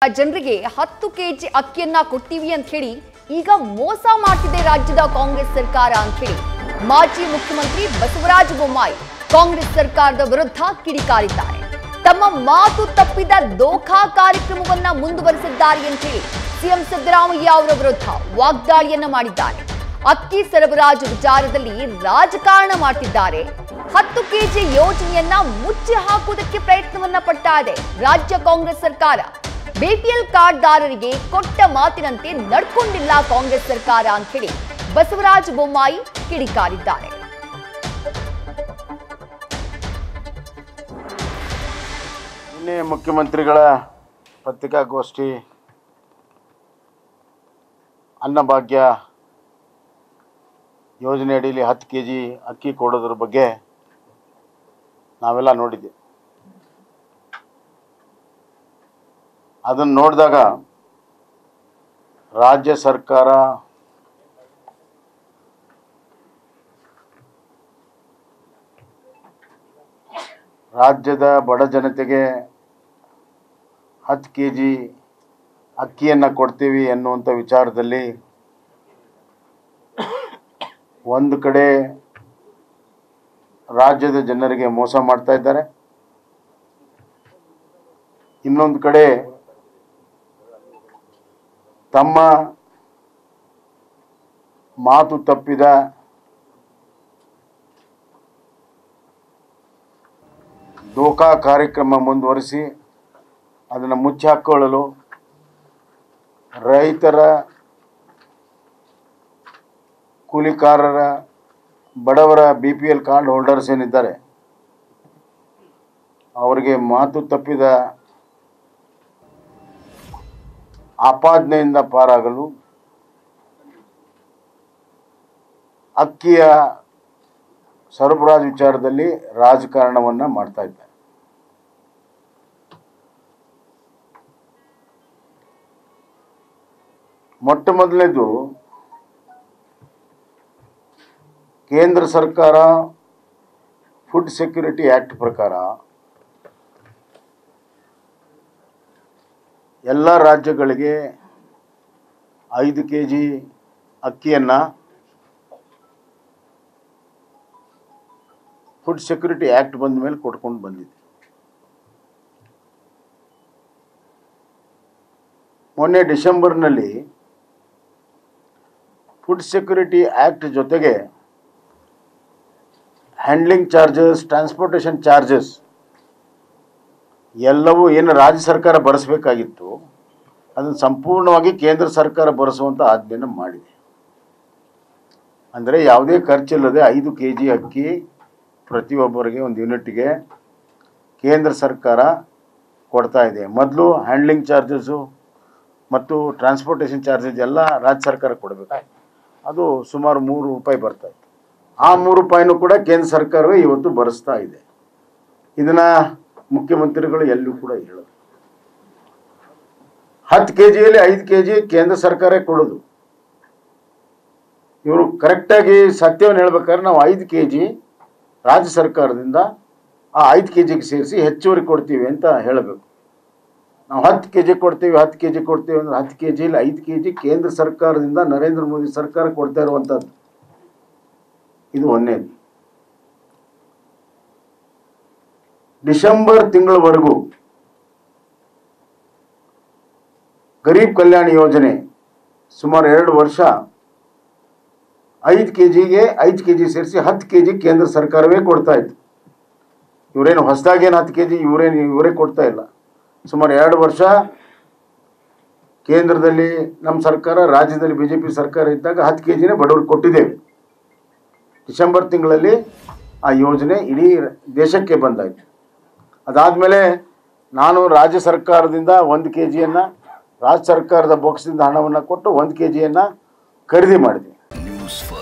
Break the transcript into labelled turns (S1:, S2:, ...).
S1: ಜನರಿಗೆ ಹತ್ತು ಕೆಜಿ ಅಕ್ಕಿಯನ್ನ ಕೊಡ್ತೀವಿ ಅಂತ ಹೇಳಿ ಈಗ ಮೋಸ ಮಾಡ್ತಿದೆ ರಾಜ್ಯದ ಕಾಂಗ್ರೆಸ್ ಸರ್ಕಾರ ಅಂತ ಹೇಳಿ ಮಾಜಿ ಮುಖ್ಯಮಂತ್ರಿ ಬಸವರಾಜ ಬೊಮ್ಮಾಯಿ ಕಾಂಗ್ರೆಸ್ ಸರ್ಕಾರದ ವಿರುದ್ಧ ಕಿಡಿಕಾರಿದ್ದಾರೆ ತಮ್ಮ ಮಾತು ತಪ್ಪಿದ ದೋಖಾ ಕಾರ್ಯಕ್ರಮವನ್ನ ಮುಂದುವರೆಸಿದ್ದಾರೆ ಅಂತ ಹೇಳಿ ಸಿಎಂ ಸಿದ್ದರಾಮಯ್ಯ ಅವರ ವಿರುದ್ಧ ವಾಗ್ದಾಳಿಯನ್ನ ಮಾಡಿದ್ದಾರೆ ಅಕ್ಕಿ ಸರಬರಾಜು ವಿಚಾರದಲ್ಲಿ ರಾಜಕಾರಣ ಮಾಡ್ತಿದ್ದಾರೆ ಹತ್ತು ಕೆಜಿ ಯೋಜನೆಯನ್ನ ಮುಚ್ಚಿ ಹಾಕುವುದಕ್ಕೆ ಪ್ರಯತ್ನವನ್ನ ಪಡ್ತಾ ಇದೆ ರಾಜ್ಯ ಕಾಂಗ್ರೆಸ್ ಸರ್ಕಾರ ಬಿಪಿಎಲ್ ಕಾರ್ಡ್ದಾರರಿಗೆ ಕೊಟ್ಟ ಮಾತಿನಂತೆ ನಡ್ಕೊಂಡಿಲ್ಲ ಕಾಂಗ್ರೆಸ್ ಸರ್ಕಾರ ಅಂತ ಹೇಳಿ ಬಸವರಾಜ ಬೊಮ್ಮಾಯಿ ಕಿಡಿಕಾರಿದ್ದಾರೆ
S2: ನಿನ್ನೆ ಮುಖ್ಯಮಂತ್ರಿಗಳ ಪತ್ರಿಕಾಗೋಷ್ಠಿ ಅನ್ನಭಾಗ್ಯ ಯೋಜನೆ ಅಡಿಯಲ್ಲಿ ಹತ್ತು ಕೆ ಜಿ ಅಕ್ಕಿ ಕೊಡೋದ್ರ ಬಗ್ಗೆ ನಾವೆಲ್ಲ ನೋಡಿದ್ದೆ ಅದನ್ನು ನೋಡಿದಾಗ ರಾಜ್ಯ ಸರ್ಕಾರ ರಾಜ್ಯದ ಬಡ ಜನತೆಗೆ ಹತ್ತು ಕೆ ಜಿ ಅಕ್ಕಿಯನ್ನು ಕೊಡ್ತೀವಿ ಎನ್ನುವಂಥ ವಿಚಾರದಲ್ಲಿ ಒಂದು ಕಡೆ ರಾಜ್ಯದ ಜನರಿಗೆ ಮೋಸ ಮಾಡ್ತಾ ಇದ್ದಾರೆ ಇನ್ನೊಂದು ಕಡೆ ತಮ್ಮ ಮಾತು ತಪ್ಪಿದ ದೋಖಾ ಕಾರ್ಯಕ್ರಮ ಮುಂದುವರಿಸಿ ಅದನ್ನು ಮುಚ್ಚಾಕೊಳ್ಳಲು ರೈತರ ಕೂಲಿಕಾರರ ಬಡವರ B P L card holders ಏನಿದ್ದಾರೆ ಅವರಿಗೆ ಮಾತು ತಪ್ಪಿದ ಆಪಾದನೆಯಿಂದ ಪಾರಾಗಲು ಅಕ್ಕಿಯ ಸರಬರಾಜು ವಿಚಾರದಲ್ಲಿ ರಾಜಕಾರಣವನ್ನು ಮಾಡ್ತಾ ಇದ್ದಾರೆ ಮೊಟ್ಟ ಮೊದಲನೇದು ಕೇಂದ್ರ ಸರ್ಕಾರ ಫುಡ್ ಸೆಕ್ಯೂರಿಟಿ ಆ್ಯಕ್ಟ್ ಪ್ರಕಾರ ಎಲ್ಲ ರಾಜ್ಯಗಳಿಗೆ ಐದು ಕೆ ಜಿ ಅಕ್ಕಿಯನ್ನು ಫುಡ್ ಸೆಕ್ಯೂರಿಟಿ ಆ್ಯಕ್ಟ್ ಬಂದ ಮೇಲೆ ಕೊಟ್ಕೊಂಡು ಬಂದಿದೆ ಮೊನ್ನೆ ಡಿಸೆಂಬರ್ನಲ್ಲಿ ಫುಡ್ ಸೆಕ್ಯೂರಿಟಿ ಆ್ಯಕ್ಟ್ ಜೊತೆಗೆ ಹ್ಯಾಂಡ್ಲಿಂಗ್ ಚಾರ್ಜಸ್ ಟ್ರಾನ್ಸ್ಪೋರ್ಟೇಷನ್ ಚಾರ್ಜಸ್ ಎಲ್ಲವೂ ಏನು ರಾಜ್ಯ ಸರ್ಕಾರ ಭರಿಸಬೇಕಾಗಿತ್ತು ಅದನ್ನು ಸಂಪೂರ್ಣವಾಗಿ ಕೇಂದ್ರ ಸರ್ಕಾರ ಭರಿಸುವಂಥ ಆಜ್ಞೆಯನ್ನು ಮಾಡಿದೆ ಅಂದರೆ ಯಾವುದೇ ಖರ್ಚಿಲ್ಲದೆ ಐದು ಕೆ ಜಿ ಅಕ್ಕಿ ಪ್ರತಿಯೊಬ್ಬರಿಗೆ ಒಂದು ಯೂನಿಟ್ಗೆ ಕೇಂದ್ರ ಸರ್ಕಾರ ಕೊಡ್ತಾ ಇದೆ ಮೊದಲು ಹ್ಯಾಂಡ್ಲಿಂಗ್ ಚಾರ್ಜಸ್ಸು ಮತ್ತು ಟ್ರಾನ್ಸ್ಪೋರ್ಟೇಷನ್ ಚಾರ್ಜಸ್ ಎಲ್ಲ ರಾಜ್ಯ ಸರ್ಕಾರ ಕೊಡಬೇಕಾಯ್ತು ಅದು ಸುಮಾರು ಮೂರು ರೂಪಾಯಿ ಬರ್ತಾ ಇತ್ತು ಆ ಮೂರು ರೂಪಾಯಿನೂ ಕೂಡ ಕೇಂದ್ರ ಸರ್ಕಾರವೇ ಇವತ್ತು ಭರಿಸ್ತಾ ಇದೆ ಇದನ್ನು ಮುಖ್ಯಮಂತ್ರಿಗಳು ಎಲ್ಲೂ ಕೂಡ ಹೇಳೋದು ಹತ್ತು ಕೆ ಜಿಯಲ್ಲಿ ಐದು ಕೆ ಜಿ ಕೇಂದ್ರ ಸರ್ಕಾರ ಕೊಡೋದು ಇವರು ಕರೆಕ್ಟಾಗಿ ಸತ್ಯವನ್ನು ಹೇಳ್ಬೇಕಾದ್ರೆ ನಾವು ಐದು ಕೆ ಜಿ ರಾಜ್ಯ ಸರ್ಕಾರದಿಂದ ಆ ಐದು ಕೆ ಜಿಗೆ ಸೇರಿಸಿ ಹೆಚ್ಚುವರಿ ಕೊಡ್ತೀವಿ ಅಂತ ಹೇಳಬೇಕು ನಾವು ಹತ್ತು ಕೆ ಜಿ ಕೊಡ್ತೀವಿ ಹತ್ತು ಕೆ ಜಿ ಕೊಡ್ತೀವಿ ಅಂದ್ರೆ ಹತ್ತು ಕೆ ಜಿಯಲ್ಲಿ ಐದು ಕೆ ಜಿ ಕೇಂದ್ರ ಸರ್ಕಾರದಿಂದ ನರೇಂದ್ರ ಮೋದಿ ಸರ್ಕಾರ ಕೊಡ್ತಾ ಇರುವಂಥದ್ದು ಇದು ಒಂದನೇದು ಡಿಸೆಂಬರ್ ತಿಂಗಳವರೆಗೂ ಗರೀಬ್ ಕಲ್ಯಾಣ ಯೋಜನೆ ಸುಮಾರು ಎರಡು ವರ್ಷ ಐದು ಕೆ ಜಿಗೆ ಐದು ಕೆ ಜಿ ಸೇರಿಸಿ ಹತ್ತು ಕೆ ಜಿ ಕೇಂದ್ರ ಸರ್ಕಾರವೇ ಕೊಡ್ತಾ ಇತ್ತು ಇವರೇನು ಹೊಸದಾಗೇನು ಹತ್ತು ಕೆ ಜಿ ಇವರೇನು ಇವರೇ ಕೊಡ್ತಾ ಇಲ್ಲ ಸುಮಾರು ಎರಡು ವರ್ಷ ಕೇಂದ್ರದಲ್ಲಿ ನಮ್ಮ ಸರ್ಕಾರ ರಾಜ್ಯದಲ್ಲಿ ಬಿ ಜೆ ಪಿ ಸರ್ಕಾರ ಇದ್ದಾಗ ಹತ್ತು ಕೆ ಜಿನೇ ಬಡವ್ರಿಗೆ ಕೊಟ್ಟಿದ್ದೇವೆ ಡಿಸೆಂಬರ್ ತಿಂಗಳಲ್ಲಿ ಆ ಯೋಜನೆ ಇಡೀ ದೇಶಕ್ಕೆ ಬಂದಾಯಿತು ಅದಾದಮೇಲೆ ನಾನು ರಾಜ್ಯ ಸರ್ಕಾರದಿಂದ ಒಂದು ಕೆ ಜಿಯನ್ನು ರಾಜ್ಯ ಸರ್ಕಾರದ ಬಾಕ್ಸಿಂದ ಹಣವನ್ನು ಕೊಟ್ಟು ಒಂದು ಕೆ ಜಿಯನ್ನು ಖರೀದಿ ಮಾಡಿದೆ
S3: ನ್ಯೂಸ್